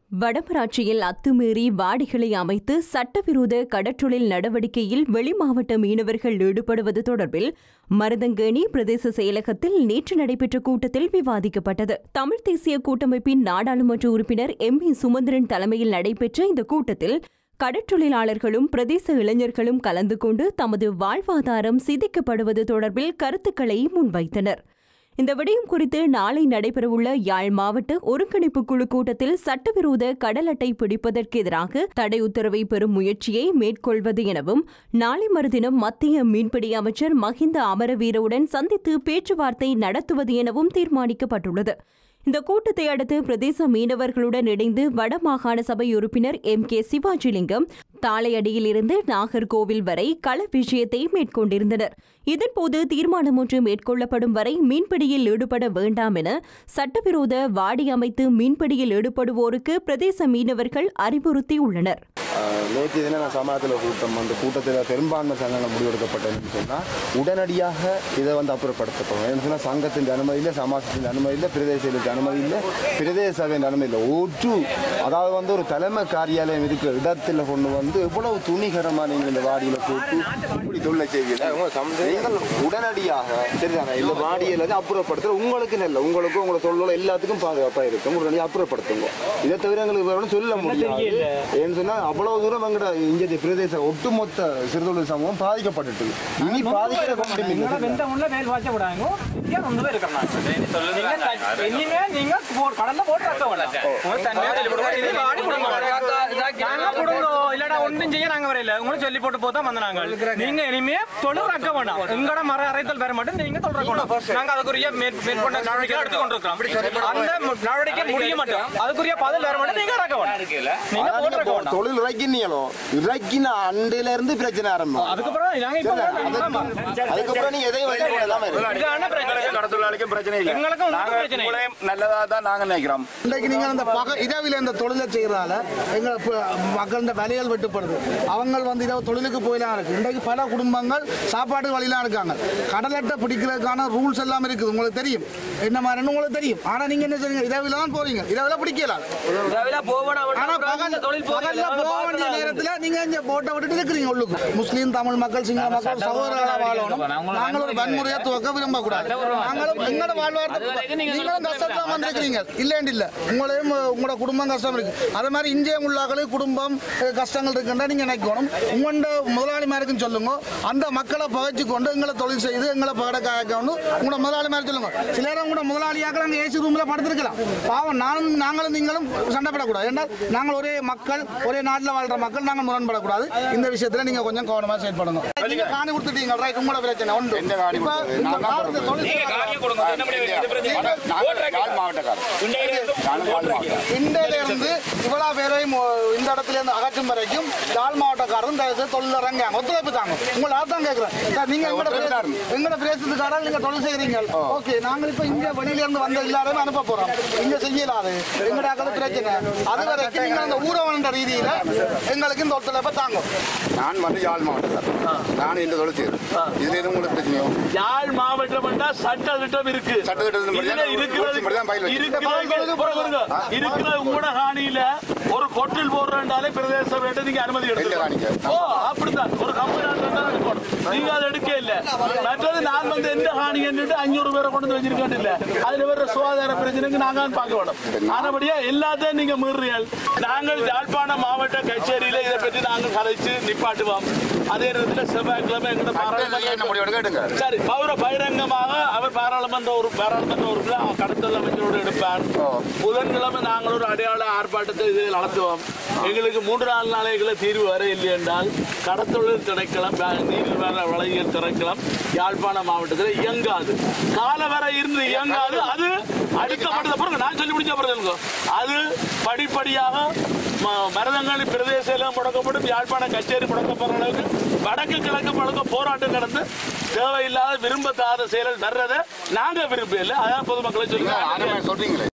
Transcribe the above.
வடமராட்சியில் அத்துமீறி வாடிகளை அமைத்து சட்டவிரோத கடற்றொழில் நடவடிக்கையில் வெளிமாவட்ட மீனவர்கள் ஈடுபடுவது தொடர்பில் மருதங்கேணி பிரதேச செயலகத்தில் நேற்று நடைபெற்ற கூட்டத்தில் விவாதிக்கப்பட்டது தமிழ் தேசிய கூட்டமைப்பின் நாடாளுமன்ற உறுப்பினர் எம் வி சுமந்திரன் தலைமையில் நடைபெற்ற இந்த கூட்டத்தில் கடற்றொழிலாளர்களும் பிரதேச இளைஞர்களும் கலந்து கொண்டு தமது வாழ்வாதாரம் சிதைக்கப்படுவது தொடர்பில் கருத்துக்களை முன்வைத்தனர் இந்த விடயம் குறித்து நாளை நடைபெறவுள்ள யாழ் மாவட்ட ஒருங்கிணைப்பு குழு கூட்டத்தில் சட்டவிரோத கடல் அட்டை பிடிப்பதற்கு எதிராக தடை உத்தரவை பெறும் முயற்சியை மேற்கொள்வது எனவும் நாளை மறுதினம் மத்திய மீன்பிடி அமைச்சர் மஹிந்த அமரவீரவுடன் சந்தித்து பேச்சுவார்த்தை நடத்துவது எனவும் தீர்மானிக்கப்பட்டுள்ளது இந்த கூட்டத்தை அடுத்து பிரதேச மீனவர்களுடன் இணைந்து வடமாகாண சபை உறுப்பினர் எம் கே சிவாஜிலிங்கம் தாளையடியில் இருந்து நாகர்கோவில் வரை கள விஷயத்தை மேற்கொண்டிருந்தனர் இதன்போது தீர்மானம் ஒன்று மேற்கொள்ளப்படும் வரை மீன்பிடியில் ஈடுபட வேண்டாம் என சட்டவிரோத வாடி அமைத்து மீன்பிடியில் ஈடுபடுவோருக்கு பிரதேச மீனவர்கள் அறிவுறுத்தியுள்ளனர் ஆஹ் நேற்று தினம் நான் சமாதத்தில் கூட்டம் அந்த கூட்டத்தில் பெரும்பான்மை சங்கங்கள் முடிவெடுக்கப்பட்டதுன்னு சொன்னால் உடனடியாக இதை வந்து அப்புறப்படுத்தப்படும் ஏன்னு சொன்னால் சங்கத்தின் அனுமதி இல்லை சமாசத்தின் அனுமதி இல்லை பிரதேசத்துக்கு அனுமதி இல்லை பிரதேச சபையின் அனுமதி இல்லை ஒற்று அதாவது வந்து ஒரு தலைமை காரியாலயம் இருக்கிற இடத்துல கொண்டு வந்து எவ்வளவு துணிகரமாக நீங்கள் இந்த வாடியில் போட்டு இப்படி தொழிலை செய்வீங்க நீங்கள் உடனடியாக சரிதானே இந்த வாடியை எல்லாத்தையும் அப்புறப்படுத்துற உங்களுக்கு இல்லை உங்களுக்கும் உங்களை தொழிலோட எல்லாத்துக்கும் பாதுகாப்பாக இருக்கும் உடனடியாக அப்புறப்படுத்துங்க இதை தவிர எங்களுக்கு வேற ஒண்ணும் சொல்ல முடியாது ஏன்னு சொன்னா அவ்வளவு தூரம் எங்கட இங்க பிரதேச ஒட்டுமொத்த சிறுதொழில் சமூகம் பாதிக்கப்பட்டுட்டு இனி பாதிக்கிற கொண்டும் இல்லை வெந்த உள்ள மேல் வாச்ச விடாங்க இங்கே ரெண்டு பேர் இருக்கிறாங்க இனிமே நீங்க போ- கடல்ல போட்டு ரக்க வேண்டாம் உங்க தண்ணியா இது வாடி கொடுங்க நாங்க கொடுங்க இல்லடா ஒண்ணும் செய்ய நாங்க வரையில உங்களுக்கு சொல்லி போட்டு போதான் வந்த நாங்க நீங்க இனிமே தொழில் ரக்க வேண்டாம் உங்களோட மர அரைத்தல் பெற மட்டும் நீங்க தொழில் ரக்க வேண்டாம் நாங்க அதுக்குரிய மேற்- மேற்கொண்ட நடவடிக்கை எடுத்து கொண்டிருக்கிறோம் அந்த மு- நடவடிக்கை முடிய மாட்டோம் அதுக்குரிய பதில் வேற மட்டும் நீங்க ரக்க வேண்டாம் நீங்க போட்டு ரக்க வேண்டாம் தொழில் இறக்கினீங்களோ இறக்கின அண்டையில இருந்து பிரச்சனை ஆரம்பம் அதுக்கப்புறம் நாங்க இப்ப ஆமா. அதுக்கப்புறம் நீங்க எதையும் வெளியே போடலாம இருக்கு. இதான பிரச்சனை கடத்தொழிலாளிக்கும் பிரச்சனை இல்லை எங்களுக்கும் ஒண்ணும் நாங்க பிரச்சனை இல்லை. உங்களையும் நல்லதா தான் நாங்க நினைக்கிறோம் இன்றைக்கு நீங்கள் அந்த பக இரவில் இந்த தொழிலை செய்கிறதால எங்கள் மக்கள் வேலைகள் வெட்டுப்படுது அவங்க வந்து இரவு தொழிலுக்கு போயெல்லாம் இருக்கு இன்றைக்கு பல குடும்பங்கள் சாப்பாட்டு வழியெல்லாம் இருக்காங்க கடலட்டை பிடிக்கிறதுக்கான ரூல்ஸ் எல்லாம் இருக்குது உங்களுக்கு தெரியும் என்ன மாதிரின்னு உங்களுக்கு தெரியும் ஆனா நீங்க என்ன செய்றீங்க இரவில் தான் போறீங்க இரவில் பிடிக்கலாம் ஆனா பகல் பகல்ல போக வேண்டிய நேரத்துல நீங்க இங்க போட்டை விட்டுட்டு இருக்கிறீங்க உள்ளுக்கு முஸ்லீம் தமிழ் மக்கள் சிங்கள மக்கள் சகோதரர்களா வாழணும் நாங்கள் ஒரு வன்முறையா துவக்க விரும்ப கூடாது நாங்களும் எங்களோட வாழ்வாரத்தை நீங்களும் கஷ்டத்துல வந்திருக்கிறீங்க இல்லேண்டு இல்ல உங்களையும் உங்களோட குடும்பம் கஷ்டம் இருக்கு அதே மாதிரி இந்திய உள்ளாக்களுக்கு குடும்பம் அஹ், கஷ்டங்கள் இருக்குன்றா நீங்க நினைக்கணும் உங்களோட முதலாளிமாருக்குன்னு சொல்லுங்க அந்த மக்களை பகைச்சு கொண்டு எங்களை தொழில் செய்து எங்களை பகட காக்கணும் உங்களோட முதலாளிமார் சொல்லுங்க சில நேரம் உங்களோட முதலாளியாக நாங்கள் ஏசி ரூம்ல படுத்திருக்கலாம் பாவம் நானும் நாங்களும் நீங்களும் சண்டைப்படக்கூடாது ஏன்னால் நாங்கள் ஒரே மக்கள் ஒரே நாட்டில் வாழ்ற மக்கள் நாங்கள் முரண்படக்கூடாது இந்த விஷயத்துல நீங்க கொஞ்சம் கவனமா செயல்படணும் நீங்க காணி கொடுத்துட்டீங்க ரைட் உங்களோட பிரச்சனை உண்டு என்ன காணி இப்ப கொடுத்தது? இந்த நான் தான் காலத்து தொழில் நாங்கள் யாழ் மாவட்டக்காரர் யாழ் மாவட்டக்காரர் இந்தியில இருந்து இவ்வளவு பேரையும் ஒ- இந்த இடத்துல இருந்து அகற்றும் வரைக்கும் யாழ் மாவட்டக்காரரும் தயவு செய்து தொழில் இறங்காங்க ஒத்துழைப்பு தாங்க உங்களை அதான் கேட்கிறேன் சார் நீங்க எங்கட பிரதேச- எங்கட பிரதேசத்துக்காரர் நீங்க தொழில் செய்கிறீங்க ஓகே நாங்கள் இப்ப இங்க வெளியில இருந்து வந்த எல்லாருமே அனுப்ப போறோம் இங்க செய்யலாது எங்கட அக்கறை பிரச்சனை அது வரைக்கும் நீங்க அந்த ஊரவன்ற ரீதியில எங்களுக்கு இந்த ஒத்துழைப்பை தாங்க நான் வந்து யாழ் மாவட்டக்காரர் நான் இந்த தொழில் செய்கிறேன் இதுல எதுவும் உங்களுக்கு பிரச்சனையோ யாழ் மாவட்டம் என்றா சட்ட திட்டம் இருக்கு சட்டத்திட்டத்தின் படி தான் இதுல இருக்கிறது ஒரு படி தான் பயில் வச்சிருக்கு. இருக்கிறது பாருங்க, இருக்கிற உங்களோட காணியில ஒரு கொட்டில் போடுறேன்டாலே பிரதேச வேண்டும் நீங்க அனுமதி எங்க காணிக்க? எடுக்கணும் ஓ அப்படித்தான் ஒரு கம்பெனி எடுக்கணும் நீங்க அதை எடுக்க இல்ல மற்றது நான் வந்து எந்த காணி என்னட்டு அஞ்சூறு பேரை கொண்டு வந்து வச்சிருக்கேன் இல்ல அதுல வர சுகாதார பிரச்சனைக்கு நாங்க தான் பார்க்க வேணும் ஆனபடியா எல்லாத்தையும் நீங்க மீறுறீர்கள் நாங்கள் யாழ்ப்பாண மாவட்ட கச்சேரியில இதை பற்றி நாங்கள் கலைச்சு நிப்பாட்டுவோம் அதே நேரத்தில் செவ்வாய்க்கிழமை எங்கட சட்டத்தில் என்ன முடிவு எடுக்க எடுங்க சரி பௌர பகிரங்கமாக அவர் பாராளுமன்ற ஒரு பாராளுமன்ற உறுப்பினர் கடத்தல் அமைச்சரோடு எடுப்பார் புதன்கிழமை நாங்கள் ஒரு அடையாள ஆர்ப்பாட்டத்தை இதில் நடத்துவோம் எங்களுக்கு மூன்று நாலு நாளைக்குள்ள தீர்வு வர இல்லை என்றால் கடத்தொழில் திணைக்களம் ப- நீர் வள வளையல் திணைக்களம் யாழ்ப்பாண மாவட்டத்தில் இயங்காது கால வரை இருந்து இயங்காது அது அடுக்கப்பட்டது பிறகு நான் சொல்லி முடிச்ச பிறகு அது படிப்படியாக ம- மருதங்காளி பிரதேச எல்லாம் முடக்கப்படும் யாழ்ப்பாண கச்சேரி முடக்கப்படுற அளவுக்கு வடக்கு கிழக்கு முடக்க போராட்டம் நடந்து தேவையில்லாத விரும்பத்தாத செயல்கள் வர்றதை நாங்க விரும்பல அதான் பொதுமக்களை சொல்லி ஆரம்பம் சொல்றீங்களே